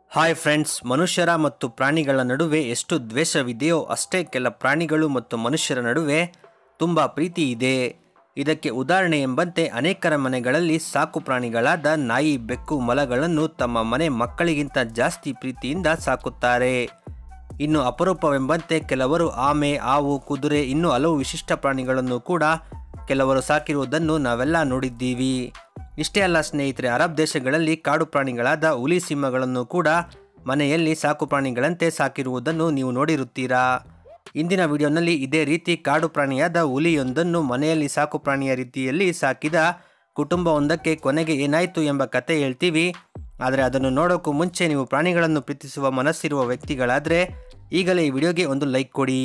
hi friends ಮನುಷ್ಯರ ಮತ್ತು ಪ್ರಾಣಿಗಳ ನಡುವೆ ಎಷ್ಟು ದ್ವೇಷವಿದೆಯೋ ಅಷ್ಟೇ ಕೆಲ ಪ್ರಾಣಿಗಳು ಮತ್ತು ಮನುಷ್ಯರ ನಡುವೆ ತುಂಬ ಪ್ರೀತಿ ಇದೆ ಇದಕ್ಕೆ ಉದಾಹರಣೆ ಎಂಬಂತೆ ಅನೇಕರ ಮನೆಗಳಲ್ಲಿ ಸಾಕು ಪ್ರಾಣಿಗಳಾದ ನಾಯಿ ಬೆಕ್ಕು ಮೊಲಗಳನ್ನು ತಮ್ಮ ಮನೆ ಮಕ್ಕಳಿಗಿಂತ ಜಾಸ್ತಿ ಪ್ರೀತಿಯಿಂದ ಸಾಕುತ್ತಾರೆ ಇನ್ನು ಅಪರೂಪವೆಂಬಂತೆ ಕೆಲವರು ಆಮೆ ಹಾವು ಕುದುರೆ ಇನ್ನೂ ಹಲವು ವಿಶಿಷ್ಟ ಪ್ರಾಣಿಗಳನ್ನು ಕೂಡ ಕೆಲವರು ಸಾಕಿರುವುದನ್ನು ನಾವೆಲ್ಲ ನೋಡಿದ್ದೀವಿ ಇಷ್ಟೇ ಅಲ್ಲ ಸ್ನೇಹಿತರೆ ಅರಬ್ ದೇಶಗಳಲ್ಲಿ ಕಾಡು ಪ್ರಾಣಿಗಳಾದ ಹುಲಿ ಸಿಂಹಗಳನ್ನು ಕೂಡ ಮನೆಯಲ್ಲಿ ಸಾಕು ಪ್ರಾಣಿಗಳಂತೆ ಸಾಕಿರುವುದನ್ನು ನೀವು ನೋಡಿರುತ್ತೀರಾ ಇಂದಿನ ವಿಡಿಯೋನಲ್ಲಿ ಇದೇ ರೀತಿ ಕಾಡು ಪ್ರಾಣಿಯಾದ ಹುಲಿಯೊಂದನ್ನು ಮನೆಯಲ್ಲಿ ಸಾಕು ಪ್ರಾಣಿಯ ರೀತಿಯಲ್ಲಿ ಸಾಕಿದ ಕುಟುಂಬವೊಂದಕ್ಕೆ ಕೊನೆಗೆ ಏನಾಯಿತು ಎಂಬ ಕತೆ ಹೇಳ್ತೀವಿ ಆದರೆ ಅದನ್ನು ನೋಡೋಕ್ಕೂ ಮುಂಚೆ ನೀವು ಪ್ರಾಣಿಗಳನ್ನು ಪ್ರೀತಿಸುವ ಮನಸ್ಸಿರುವ ವ್ಯಕ್ತಿಗಳಾದರೆ ಈಗಲೇ ಈ ವಿಡಿಯೋಗೆ ಒಂದು ಲೈಕ್ ಕೊಡಿ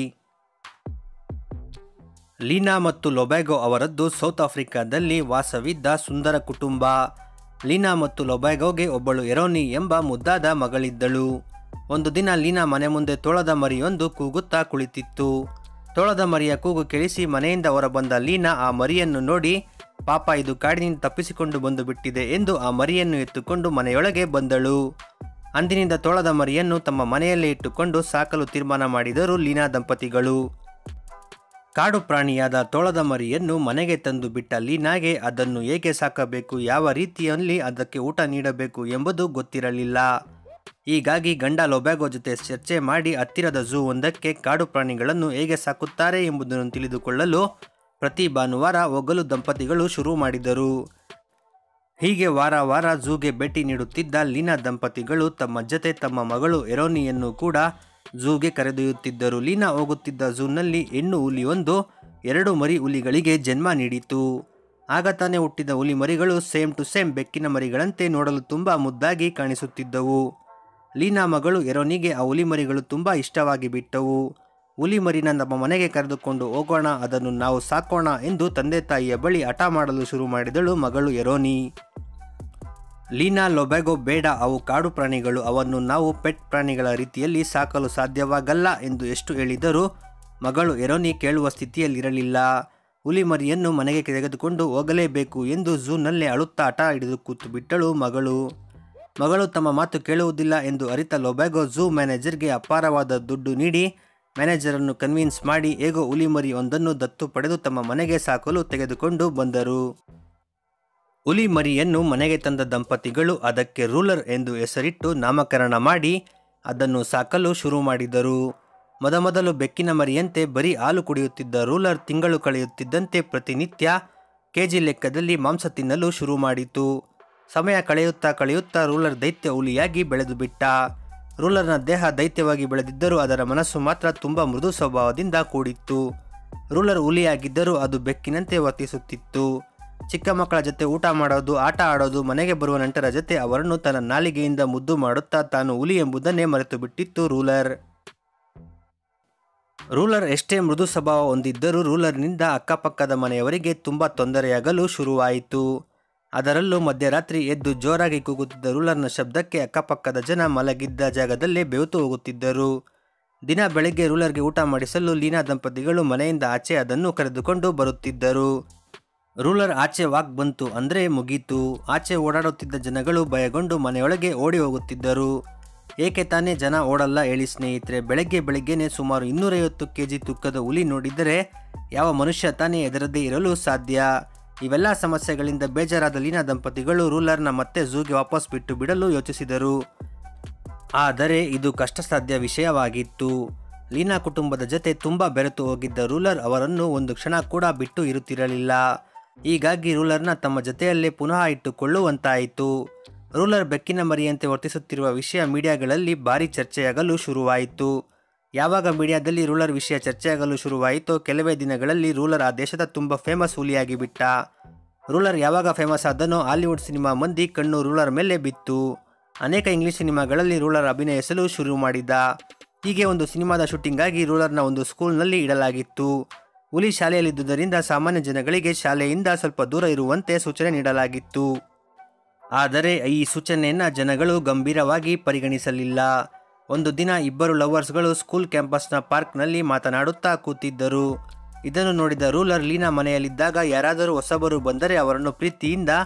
ಲೀನಾ ಮತ್ತು ಲೊಬ್ಯಾಗೋ ಅವರದ್ದು ಸೌತ್ ಆಫ್ರಿಕಾದಲ್ಲಿ ವಾಸವಿದ್ದ ಸುಂದರ ಕುಟುಂಬ ಲೀನಾ ಮತ್ತು ಲೊಬ್ಯಾಗೋಗೆ ಒಬ್ಬಳು ಎರೋನಿ ಎಂಬ ಮುದ್ದಾದ ಮಗಳಿದ್ದಳು ಒಂದು ದಿನ ಲೀನಾ ಮನೆ ಮುಂದೆ ತೋಳದ ಮರಿಯೊಂದು ಕೂಗುತ್ತಾ ಕುಳಿತಿತ್ತು ತೋಳದ ಮರಿಯ ಕೂಗು ಕೇಳಿಸಿ ಮನೆಯಿಂದ ಹೊರಬಂದ ಲೀನಾ ಆ ಮರಿಯನ್ನು ನೋಡಿ ಪಾಪ ಇದು ಕಾಡಿನಿಂದ ತಪ್ಪಿಸಿಕೊಂಡು ಬಂದು ಬಿಟ್ಟಿದೆ ಎಂದು ಆ ಮರಿಯನ್ನು ಎತ್ತುಕೊಂಡು ಮನೆಯೊಳಗೆ ಬಂದಳು ಅಂದಿನಿಂದ ತೋಳದ ಮರಿಯನ್ನು ತಮ್ಮ ಮನೆಯಲ್ಲೇ ಇಟ್ಟುಕೊಂಡು ಸಾಕಲು ತೀರ್ಮಾನ ಮಾಡಿದರು ಲೀನಾ ದಂಪತಿಗಳು ಕಾಡು ಪ್ರಾಣಿಯಾದ ತೋಳದ ಮರಿಯನ್ನು ಮನೆಗೆ ತಂದು ಬಿಟ್ಟ ಲೀನಾಗೆ ಅದನ್ನು ಹೇಗೆ ಸಾಕಬೇಕು ಯಾವ ರೀತಿಯಲ್ಲಿ ಅದಕ್ಕೆ ಊಟ ನೀಡಬೇಕು ಎಂಬುದು ಗೊತ್ತಿರಲಿಲ್ಲ ಹೀಗಾಗಿ ಗಂಡ ಲೊಬ್ಯಾಗೋ ಜೊತೆ ಚರ್ಚೆ ಮಾಡಿ ಹತ್ತಿರದ ಝೂ ಒಂದಕ್ಕೆ ಕಾಡು ಪ್ರಾಣಿಗಳನ್ನು ಹೇಗೆ ಸಾಕುತ್ತಾರೆ ಎಂಬುದನ್ನು ತಿಳಿದುಕೊಳ್ಳಲು ಪ್ರತಿ ಭಾನುವಾರ ಹೋಗಲು ದಂಪತಿಗಳು ಶುರು ಮಾಡಿದರು ಹೀಗೆ ವಾರ ವಾರ ಝೂಗೆ ಭೇಟಿ ನೀಡುತ್ತಿದ್ದ ಲೀನಾ ದಂಪತಿಗಳು ತಮ್ಮ ಜೊತೆ ತಮ್ಮ ಮಗಳು ಎರೋನಿಯನ್ನು ಕೂಡ ಝೂಗೆ ಕರೆದೊಯ್ಯುತ್ತಿದ್ದರು ಲೀನಾ ಹೋಗುತ್ತಿದ್ದ ಝೂನಲ್ಲಿ ಹೆಣ್ಣು ಹುಲಿಯೊಂದು ಎರಡು ಮರಿ ಹುಲಿಗಳಿಗೆ ಜನ್ಮ ನೀಡಿತು ಆಗ ತಾನೇ ಹುಟ್ಟಿದ ಹುಲಿ ಮರಿಗಳು ಸೇಮ್ ಟು ಸೇಮ್ ಬೆಕ್ಕಿನ ಮರಿಗಳಂತೆ ನೋಡಲು ತುಂಬ ಮುದ್ದಾಗಿ ಕಾಣಿಸುತ್ತಿದ್ದವು ಲೀನಾ ಮಗಳು ಎರೋನಿಗೆ ಆ ಹುಲಿ ಮರಿಗಳು ತುಂಬ ಇಷ್ಟವಾಗಿ ಬಿಟ್ಟವು ಹುಲಿ ಮರಿನ ನಮ್ಮ ಮನೆಗೆ ಕರೆದುಕೊಂಡು ಹೋಗೋಣ ಅದನ್ನು ನಾವು ಸಾಕೋಣ ಎಂದು ತಂದೆ ತಾಯಿಯ ಬಳಿ ಹಠ ಮಾಡಲು ಶುರು ಮಾಡಿದಳು ಮಗಳು ಎರೋನಿ ಲೀನಾ ಲೊಬ್ಯಾಗೋ ಬೇಡ ಅವು ಕಾಡು ಪ್ರಾಣಿಗಳು ಅವನ್ನು ನಾವು ಪೆಟ್ ಪ್ರಾಣಿಗಳ ರೀತಿಯಲ್ಲಿ ಸಾಕಲು ಸಾಧ್ಯವಾಗಲ್ಲ ಎಂದು ಎಷ್ಟು ಹೇಳಿದರೂ ಮಗಳು ಎರೋನಿ ಕೇಳುವ ಸ್ಥಿತಿಯಲ್ಲಿರಲಿಲ್ಲ ಹುಲಿ ಮರಿಯನ್ನು ಮನೆಗೆ ತೆಗೆದುಕೊಂಡು ಹೋಗಲೇಬೇಕು ಎಂದು ಝೂನಲ್ಲೇ ಅಳುತ್ತಾ ಹಠ ಹಿಡಿದು ಕೂತು ಬಿಟ್ಟಳು ಮಗಳು ಮಗಳು ತಮ್ಮ ಮಾತು ಕೇಳುವುದಿಲ್ಲ ಎಂದು ಅರಿತ ಲೊಬ್ಯಾಗೋ ಝೂ ಮ್ಯಾನೇಜರ್ಗೆ ಅಪಾರವಾದ ದುಡ್ಡು ನೀಡಿ ಮ್ಯಾನೇಜರನ್ನು ಕನ್ವಿನ್ಸ್ ಮಾಡಿ ಹೇಗೋ ಹುಲಿ ಮರಿ ಒಂದನ್ನು ದತ್ತು ಪಡೆದು ತಮ್ಮ ಮನೆಗೆ ಸಾಕಲು ತೆಗೆದುಕೊಂಡು ಬಂದರು ಹುಲಿ ಮರಿಯನ್ನು ಮನೆಗೆ ತಂದ ದಂಪತಿಗಳು ಅದಕ್ಕೆ ರೂಲರ್ ಎಂದು ಹೆಸರಿಟ್ಟು ನಾಮಕರಣ ಮಾಡಿ ಅದನ್ನು ಸಾಕಲು ಶುರು ಮಾಡಿದರು ಮೊದಮೊದಲು ಬೆಕ್ಕಿನ ಮರಿಯಂತೆ ಬರೀ ಹಾಲು ಕುಡಿಯುತ್ತಿದ್ದ ರೂಲರ್ ತಿಂಗಳು ಕಳೆಯುತ್ತಿದ್ದಂತೆ ಪ್ರತಿನಿತ್ಯ ಕೆಜಿ ಲೆಕ್ಕದಲ್ಲಿ ಮಾಂಸ ತಿನ್ನಲು ಶುರು ಮಾಡಿತು ಸಮಯ ಕಳೆಯುತ್ತಾ ಕಳೆಯುತ್ತಾ ರೂಲರ್ ದೈತ್ಯ ಹುಲಿಯಾಗಿ ಬೆಳೆದು ಬಿಟ್ಟ ರೂಲರ್ನ ದೇಹ ದೈತ್ಯವಾಗಿ ಬೆಳೆದಿದ್ದರೂ ಅದರ ಮನಸ್ಸು ಮಾತ್ರ ತುಂಬ ಮೃದು ಸ್ವಭಾವದಿಂದ ಕೂಡಿತ್ತು ರೂಲರ್ ಹುಲಿಯಾಗಿದ್ದರೂ ಅದು ಬೆಕ್ಕಿನಂತೆ ವರ್ತಿಸುತ್ತಿತ್ತು ಚಿಕ್ಕ ಮಕ್ಕಳ ಜೊತೆ ಊಟ ಮಾಡೋದು ಆಟ ಆಡೋದು ಮನೆಗೆ ಬರುವ ನಂಟರ ಜೊತೆ ಅವರನ್ನು ತನ್ನ ನಾಲಿಗೆಯಿಂದ ಮುದ್ದು ಮಾಡುತ್ತಾ ತಾನು ಹುಲಿ ಎಂಬುದನ್ನೇ ಮರೆತು ಬಿಟ್ಟಿತ್ತು ರೂಲರ್ ರೂಲರ್ ಎಷ್ಟೇ ಮೃದು ಸ್ವಭಾವ ಹೊಂದಿದ್ದರೂ ರೂಲರ್ನಿಂದ ಅಕ್ಕಪಕ್ಕದ ಮನೆಯವರಿಗೆ ತುಂಬ ತೊಂದರೆಯಾಗಲು ಶುರುವಾಯಿತು ಅದರಲ್ಲೂ ಮಧ್ಯರಾತ್ರಿ ಎದ್ದು ಜೋರಾಗಿ ಕೂಗುತ್ತಿದ್ದ ರೂಲರ್ನ ಶಬ್ದಕ್ಕೆ ಅಕ್ಕಪಕ್ಕದ ಜನ ಮಲಗಿದ್ದ ಜಾಗದಲ್ಲೇ ಬೆವುತು ಹೋಗುತ್ತಿದ್ದರು ದಿನ ಬೆಳಗ್ಗೆ ರೂಲರ್ಗೆ ಊಟ ಮಾಡಿಸಲು ಲೀನಾ ದಂಪತಿಗಳು ಮನೆಯಿಂದ ಆಚೆ ಅದನ್ನು ಕರೆದುಕೊಂಡು ಬರುತ್ತಿದ್ದರು ರೂಲರ್ ಆಚೆ ವಾಕ್ ಬಂತು ಅಂದರೆ ಮುಗೀತು ಆಚೆ ಓಡಾಡುತ್ತಿದ್ದ ಜನಗಳು ಭಯಗೊಂಡು ಮನೆಯೊಳಗೆ ಓಡಿ ಹೋಗುತ್ತಿದ್ದರು ಏಕೆ ತಾನೇ ಜನ ಓಡಲ್ಲ ಹೇಳಿ ಸ್ನೇಹಿತರೆ ಬೆಳಗ್ಗೆ ಬೆಳಗ್ಗೆನೆ ಸುಮಾರು ಇನ್ನೂರೈವತ್ತು ಕೆ ಜಿ ತೂಕದ ಹುಲಿ ನೋಡಿದರೆ ಯಾವ ಮನುಷ್ಯ ತಾನೇ ಎದರದೇ ಇರಲು ಸಾಧ್ಯ ಇವೆಲ್ಲ ಸಮಸ್ಯೆಗಳಿಂದ ಬೇಜಾರಾದ ಲೀನಾ ದಂಪತಿಗಳು ರೂಲರ್ನ ಮತ್ತೆ ಝೂಗೆ ವಾಪಸ್ ಬಿಟ್ಟು ಬಿಡಲು ಯೋಚಿಸಿದರು ಆದರೆ ಇದು ಕಷ್ಟಸಾಧ್ಯ ವಿಷಯವಾಗಿತ್ತು ಲೀನಾ ಕುಟುಂಬದ ಜೊತೆ ತುಂಬ ಬೆರೆತು ಹೋಗಿದ್ದ ರೂಲರ್ ಅವರನ್ನು ಒಂದು ಕ್ಷಣ ಕೂಡ ಬಿಟ್ಟು ಇರುತ್ತಿರಲಿಲ್ಲ ಹೀಗಾಗಿ ರೂಲರ್ನ ತಮ್ಮ ಜೊತೆಯಲ್ಲೇ ಪುನಃ ಇಟ್ಟುಕೊಳ್ಳುವಂತಾಯಿತು ರೂಲರ್ ಬೆಕ್ಕಿನ ಮರಿಯಂತೆ ವರ್ತಿಸುತ್ತಿರುವ ವಿಷಯ ಮೀಡಿಯಾಗಳಲ್ಲಿ ಭಾರಿ ಚರ್ಚೆಯಾಗಲು ಶುರುವಾಯಿತು ಯಾವಾಗ ಮೀಡಿಯಾದಲ್ಲಿ ರೂಲರ್ ವಿಷಯ ಚರ್ಚೆಯಾಗಲು ಶುರುವಾಯಿತೋ ಕೆಲವೇ ದಿನಗಳಲ್ಲಿ ರೂಲರ್ ಆ ದೇಶದ ತುಂಬ ಫೇಮಸ್ ಹುಲಿಯಾಗಿ ಬಿಟ್ಟ ರೂಲರ್ ಯಾವಾಗ ಫೇಮಸ್ ಆದನೋ ಹಾಲಿವುಡ್ ಸಿನಿಮಾ ಮಂದಿ ಕಣ್ಣು ರೂಲರ್ ಮೇಲೆ ಬಿತ್ತು ಅನೇಕ ಇಂಗ್ಲಿಷ್ ಸಿನಿಮಾಗಳಲ್ಲಿ ರೂಲರ್ ಅಭಿನಯಿಸಲು ಶುರು ಮಾಡಿದ ಹೀಗೆ ಒಂದು ಸಿನಿಮಾದ ಶೂಟಿಂಗಾಗಿ ರೂಲರ್ನ ಒಂದು ಸ್ಕೂಲ್ನಲ್ಲಿ ಇಡಲಾಗಿತ್ತು ಹುಲಿ ಶಾಲೆಯಲ್ಲಿದ್ದುದರಿಂದ ಸಾಮಾನ್ಯ ಜನಗಳಿಗೆ ಶಾಲೆಯಿಂದ ಸ್ವಲ್ಪ ದೂರ ಇರುವಂತೆ ಸೂಚನೆ ನೀಡಲಾಗಿತ್ತು ಆದರೆ ಈ ಸೂಚನೆಯನ್ನು ಜನಗಳು ಗಂಭೀರವಾಗಿ ಪರಿಗಣಿಸಲಿಲ್ಲ ಒಂದು ದಿನ ಇಬ್ಬರು ಲವರ್ಸ್ಗಳು ಸ್ಕೂಲ್ ಕ್ಯಾಂಪಸ್ನ ಪಾರ್ಕ್ನಲ್ಲಿ ಮಾತನಾಡುತ್ತಾ ಕೂತಿದ್ದರು ಇದನ್ನು ನೋಡಿದ ರೂಲರ್ ಲೀನಾ ಮನೆಯಲ್ಲಿದ್ದಾಗ ಯಾರಾದರೂ ಹೊಸಬರು ಬಂದರೆ ಅವರನ್ನು ಪ್ರೀತಿಯಿಂದ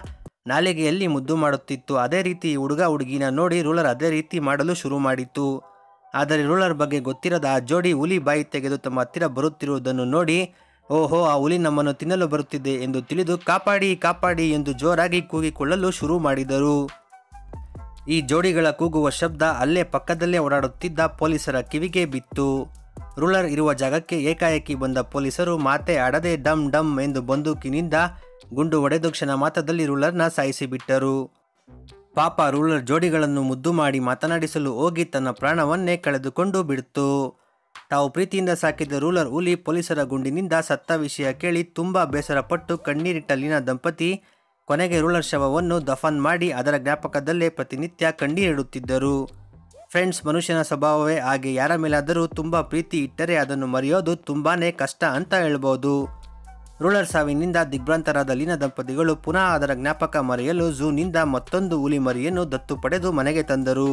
ನಾಲಿಗೆಯಲ್ಲಿ ಮುದ್ದು ಮಾಡುತ್ತಿತ್ತು ಅದೇ ರೀತಿ ಹುಡುಗ ಹುಡುಗಿನ ನೋಡಿ ರೂಲರ್ ಅದೇ ರೀತಿ ಮಾಡಲು ಶುರು ಮಾಡಿತು ಆದರೆ ರೂಲರ್ ಬಗ್ಗೆ ಗೊತ್ತಿರದ ಆ ಜೋಡಿ ಹುಲಿ ಬಾಯಿ ತೆಗೆದು ತಮ್ಮ ಹತ್ತಿರ ಬರುತ್ತಿರುವುದನ್ನು ನೋಡಿ ಓಹೋ ಆ ಹುಲಿ ನಮ್ಮನ್ನು ತಿನ್ನಲು ಬರುತ್ತಿದೆ ಎಂದು ತಿಳಿದು ಕಾಪಾಡಿ ಕಾಪಾಡಿ ಎಂದು ಜೋರಾಗಿ ಕೂಗಿಕೊಳ್ಳಲು ಶುರು ಮಾಡಿದರು ಈ ಜೋಡಿಗಳ ಕೂಗುವ ಶಬ್ದ ಅಲ್ಲೇ ಪಕ್ಕದಲ್ಲೇ ಓಡಾಡುತ್ತಿದ್ದ ಪೊಲೀಸರ ಕಿವಿಗೆ ಬಿತ್ತು ರೂಲರ್ ಇರುವ ಜಾಗಕ್ಕೆ ಏಕಾಏಕಿ ಬಂದ ಪೊಲೀಸರು ಮಾತೆ ಆಡದೆ ಡಮ್ ಡಮ್ ಎಂದು ಬಂದೂಕಿನಿಂದ ಗುಂಡು ಹೊಡೆದು ಕ್ಷಣ ಮಾತ್ರದಲ್ಲಿ ರೂಲರ್ನ ಸಾಯಿಸಿಬಿಟ್ಟರು ಪಾಪ ರೂಲರ್ ಜೋಡಿಗಳನ್ನು ಮುದ್ದು ಮಾಡಿ ಮಾತನಾಡಿಸಲು ಹೋಗಿ ತನ್ನ ಪ್ರಾಣವನ್ನೇ ಕಳೆದುಕೊಂಡು ಬಿಡ್ತು ತಾವು ಪ್ರೀತಿಯಿಂದ ಸಾಕಿದ ರೂಲರ್ ಹುಲಿ ಪೊಲೀಸರ ಗುಂಡಿನಿಂದ ಸತ್ತ ವಿಷಯ ಕೇಳಿ ತುಂಬ ಬೇಸರಪಟ್ಟು ಕಣ್ಣೀರಿಟ್ಟ ಲೀನಾ ದಂಪತಿ ಕೊನೆಗೆ ರೂಲರ್ ಶವವನ್ನು ದಫನ್ ಮಾಡಿ ಅದರ ಜ್ಞಾಪಕದಲ್ಲೇ ಪ್ರತಿನಿತ್ಯ ಕಣ್ಣೀರಿಡುತ್ತಿದ್ದರು ಫ್ರೆಂಡ್ಸ್ ಮನುಷ್ಯನ ಸ್ವಭಾವವೇ ಹಾಗೆ ಯಾರ ಮೇಲಾದರೂ ತುಂಬ ಪ್ರೀತಿ ಇಟ್ಟರೆ ಅದನ್ನು ಮರೆಯೋದು ತುಂಬಾ ಕಷ್ಟ ಅಂತ ಹೇಳ್ಬೋದು ರೂಲರ್ ಸಾವಿನಿಂದ ದಿಗ್ಭ್ರಾಂತರಾದ ಲೀನಾ ದಂಪತಿಗಳು ಪುನಃ ಅದರ ಜ್ಞಾಪಕ ಮರೆಯಲು ಝೂನಿಂದ ಮತ್ತೊಂದು ಹುಲಿ ಮರಿಯನ್ನು ದತ್ತು ಪಡೆದು ಮನೆಗೆ ತಂದರು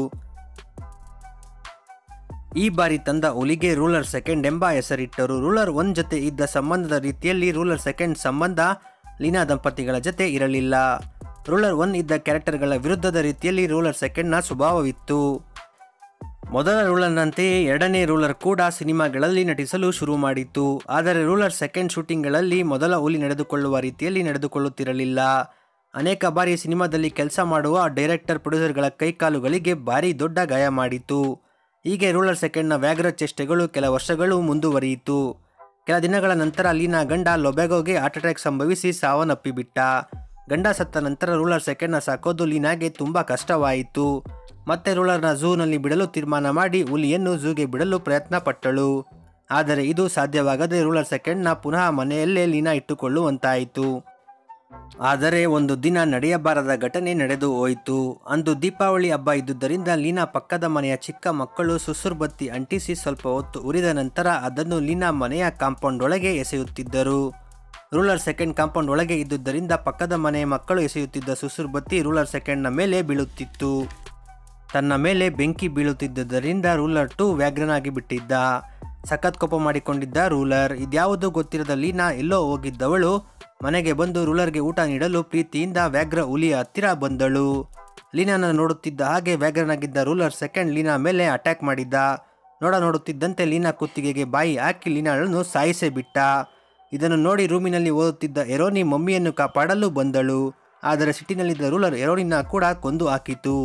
ಈ ಬಾರಿ ತಂದ ಹುಲಿಗೆ ರೂಲರ್ ಸೆಕೆಂಡ್ ಎಂಬ ಹೆಸರಿಟ್ಟರು ರೂಲರ್ ಒನ್ ಜೊತೆ ಇದ್ದ ಸಂಬಂಧದ ರೀತಿಯಲ್ಲಿ ರೂಲರ್ ಸೆಕೆಂಡ್ ಸಂಬಂಧ ಲೀನಾ ದಂಪತಿಗಳ ಜೊತೆ ಇರಲಿಲ್ಲ ರೂಲರ್ ಒನ್ ಇದ್ದ ಕ್ಯಾರೆಕ್ಟರ್ಗಳ ವಿರುದ್ಧದ ರೀತಿಯಲ್ಲಿ ರೂಲರ್ ಸೆಕೆಂಡ್ನ ಸ್ವಭಾವವಿತ್ತು ಮೊದಲ ರೂಲರ್ನಂತೆಯೇ ಎರಡನೇ ರೂಲರ್ ಕೂಡ ಸಿನಿಮಾಗಳಲ್ಲಿ ನಟಿಸಲು ಶುರು ಮಾಡಿತು ಆದರೆ ರೂಲರ್ ಸೆಕೆಂಡ್ ಶೂಟಿಂಗ್ಗಳಲ್ಲಿ ಮೊದಲ ಹುಲಿ ನಡೆದುಕೊಳ್ಳುವ ರೀತಿಯಲ್ಲಿ ನಡೆದುಕೊಳ್ಳುತ್ತಿರಲಿಲ್ಲ ಅನೇಕ ಬಾರಿ ಸಿನಿಮಾದಲ್ಲಿ ಕೆಲಸ ಮಾಡುವ ಡೈರೆಕ್ಟರ್ ಪ್ರೊಡ್ಯೂಸರ್ಗಳ ಕೈಕಾಲುಗಳಿಗೆ ಭಾರಿ ದೊಡ್ಡ ಗಾಯ ಮಾಡಿತು ಹೀಗೆ ರೂಲರ್ ಸೆಕೆಂಡ್ನ ವ್ಯಾಘ್ರ ಚೇಷ್ಟೆಗಳು ಕೆಲ ವರ್ಷಗಳು ಮುಂದುವರಿಯಿತು ಕೆಲ ದಿನಗಳ ನಂತರ ಲೀನಾ ಗಂಡ ಲೊಬೆಗೋಗೆ ಹಾರ್ಟ್ ಅಟ್ಯಾಕ್ ಸಂಭವಿಸಿ ಸಾವನ್ನಪ್ಪಿಬಿಟ್ಟ ಗಂಡ ಸತ್ತ ನಂತರ ರೂಲರ್ ಸೆಕೆಂಡ್ನ ಸಾಕೋದು ಲೀನಾಗೆ ತುಂಬ ಕಷ್ಟವಾಯಿತು ಮತ್ತೆ ರೂಲರ್ನ ಝೂನಲ್ಲಿ ಬಿಡಲು ತೀರ್ಮಾನ ಮಾಡಿ ಹುಲಿಯನ್ನು ಝೂಗೆ ಬಿಡಲು ಪ್ರಯತ್ನ ಪಟ್ಟಳು ಆದರೆ ಇದು ಸಾಧ್ಯವಾಗದೆ ರೂಲರ್ ಸೆಕೆಂಡ್ನ ಪುನಃ ಮನೆಯಲ್ಲೇ ಲೀನಾ ಇಟ್ಟುಕೊಳ್ಳುವಂತಾಯಿತು ಆದರೆ ಒಂದು ದಿನ ನಡೆಯಬಾರದ ಘಟನೆ ನಡೆದು ಹೋಯಿತು ಅಂದು ದೀಪಾವಳಿ ಹಬ್ಬ ಇದ್ದುದರಿಂದ ಲೀನಾ ಪಕ್ಕದ ಮನೆಯ ಚಿಕ್ಕ ಮಕ್ಕಳು ಸುಸುರ್ ಬತ್ತಿ ಅಂಟಿಸಿ ಸ್ವಲ್ಪ ಹೊತ್ತು ಉರಿದ ನಂತರ ಅದನ್ನು ಲೀನಾ ಮನೆಯ ಕಾಂಪೌಂಡ್ ಒಳಗೆ ಎಸೆಯುತ್ತಿದ್ದರು ರೂಲರ್ ಸೆಕೆಂಡ್ ಕಾಂಪೌಂಡ್ ಒಳಗೆ ಇದ್ದುದರಿಂದ ಪಕ್ಕದ ಮನೆಯ ಮಕ್ಕಳು ಎಸೆಯುತ್ತಿದ್ದ ಸುಸುರ್ ಬತ್ತಿ ರೂಲರ್ ಸೆಕೆಂಡ್ನ ಮೇಲೆ ಬೀಳುತ್ತಿತ್ತು ತನ್ನ ಮೇಲೆ ಬೆಂಕಿ ಬೀಳುತ್ತಿದ್ದರಿಂದ ರೂಲರ್ ಟು ವ್ಯಾಘ್ರನಾಗಿ ಬಿಟ್ಟಿದ್ದ ಸಖತ್ ಕೋಪ ಮಾಡಿಕೊಂಡಿದ್ದ ರೂಲರ್ ಇದ್ಯಾವುದೂ ಗೊತ್ತಿರದ ಲೀನಾ ಎಲ್ಲೋ ಹೋಗಿದ್ದವಳು ಮನೆಗೆ ಬಂದು ರೂಲರ್ಗೆ ಊಟ ನೀಡಲು ಪ್ರೀತಿಯಿಂದ ವ್ಯಾಘ್ರ ಹುಲಿಯ ಹತ್ತಿರ ಬಂದಳು ಲೀನಾನ ನೋಡುತ್ತಿದ್ದ ಹಾಗೆ ವ್ಯಾಘ್ರನಾಗಿದ್ದ ರೂಲರ್ ಸೆಕೆಂಡ್ ಲೀನಾ ಮೇಲೆ ಅಟ್ಯಾಕ್ ಮಾಡಿದ್ದ ನೋಡ ನೋಡುತ್ತಿದ್ದಂತೆ ಲೀನಾ ಕುತ್ತಿಗೆಗೆ ಬಾಯಿ ಹಾಕಿ ಲೀನಾಳನ್ನು ಸಾಯಿಸೇ ಬಿಟ್ಟ ಇದನ್ನು ನೋಡಿ ರೂಮಿನಲ್ಲಿ ಓದುತ್ತಿದ್ದ ಎರೋನಿ ಮಮ್ಮಿಯನ್ನು ಕಾಪಾಡಲು ಬಂದಳು ಆದರೆ ಸಿಟ್ಟಿನಲ್ಲಿದ್ದ ರೂಲರ್ ಎರೋನಿನ ಕೂಡ ಕೊಂದು ಹಾಕಿತು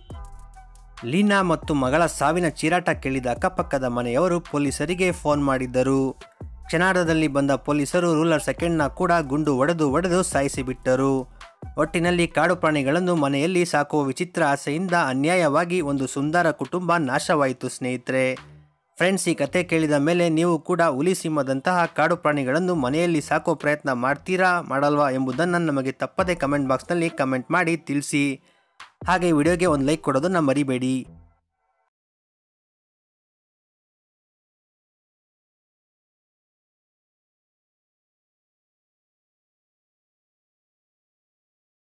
ಲೀನಾ ಮತ್ತು ಮಗಳ ಸಾವಿನ ಚೀರಾಟ ಕೇಳಿದ ಅಕ್ಕಪಕ್ಕದ ಮನೆಯವರು ಪೊಲೀಸರಿಗೆ ಫೋನ್ ಮಾಡಿದ್ದರು ಕ್ಷಣಾರ್ಧದಲ್ಲಿ ಬಂದ ಪೊಲೀಸರು ರೂಲರ್ ಸೆಕೆಂಡ್ನ ಕೂಡ ಗುಂಡು ಒಡೆದು ಒಡೆದು ಸಾಯಿಸಿಬಿಟ್ಟರು ಒಟ್ಟಿನಲ್ಲಿ ಕಾಡು ಪ್ರಾಣಿಗಳನ್ನು ಮನೆಯಲ್ಲಿ ಸಾಕುವ ವಿಚಿತ್ರ ಆಸೆಯಿಂದ ಅನ್ಯಾಯವಾಗಿ ಒಂದು ಸುಂದರ ಕುಟುಂಬ ನಾಶವಾಯಿತು ಸ್ನೇಹಿತರೆ ಫ್ರೆಂಡ್ಸ್ ಈ ಕತೆ ಕೇಳಿದ ಮೇಲೆ ನೀವು ಕೂಡ ಹುಲಿ ಸಿಂಹದಂತಹ ಕಾಡು ಪ್ರಾಣಿಗಳನ್ನು ಮನೆಯಲ್ಲಿ ಸಾಕೋ ಪ್ರಯತ್ನ ಮಾಡ್ತೀರಾ ಮಾಡಲ್ವಾ ಎಂಬುದನ್ನು ನಮಗೆ ತಪ್ಪದೆ ಕಮೆಂಟ್ ಬಾಕ್ಸ್ನಲ್ಲಿ ಕಮೆಂಟ್ ಮಾಡಿ ತಿಳಿಸಿ ಹಾಗೆ ವಿಡಿಯೋಗೆ ಒಂದು ಲೈಕ್ ಕೊಡೋದನ್ನು ಮರಿಬೇಡಿ